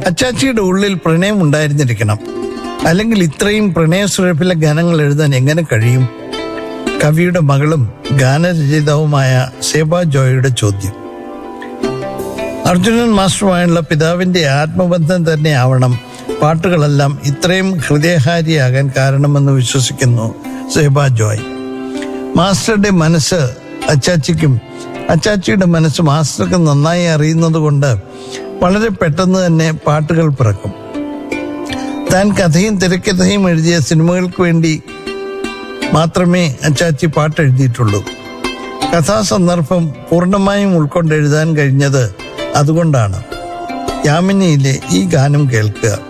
അച്ചാച്ചിയുടെ ഉള്ളിൽ പ്രണയം ഉണ്ടായിരുന്നിരിക്കണം അല്ലെങ്കിൽ ഇത്രയും പ്രണയസുരഭില ഗാനങ്ങൾ എഴുതാൻ എങ്ങനെ കഴിയും കവിയുടെ മകളും ഗാനരചയിതാവുമായ സേബ ജോയുടെ ചോദ്യം അർജുനൻ മാസ്റ്ററുമായുള്ള പിതാവിന്റെ ആത്മബന്ധം തന്നെ ആവണം പാട്ടുകളെല്ലാം ഇത്രയും ഹൃദയഹാരിയാകാൻ കാരണമെന്ന് വിശ്വസിക്കുന്നു സേബ ജോയ് മാസ്റ്ററുടെ മനസ്സ് അച്ചാച്ചിക്കും അച്ചാച്ചിയുടെ മനസ്സ് മാസ്റ്റർക്ക് നന്നായി അറിയുന്നത് കൊണ്ട് വളരെ പെട്ടെന്ന് തന്നെ പാട്ടുകൾ പിറക്കും താൻ കഥയും തിരക്കഥയും എഴുതിയ സിനിമകൾക്ക് വേണ്ടി മാത്രമേ അച്ചാച്ചി പാട്ട് എഴുതിയിട്ടുള്ളൂ കഥാസന്ദർഭം പൂർണ്ണമായും ഉൾക്കൊണ്ട് എഴുതാൻ കഴിഞ്ഞത് അതുകൊണ്ടാണ് യാമിനിയിലെ ഈ ഗാനം കേൾക്കുക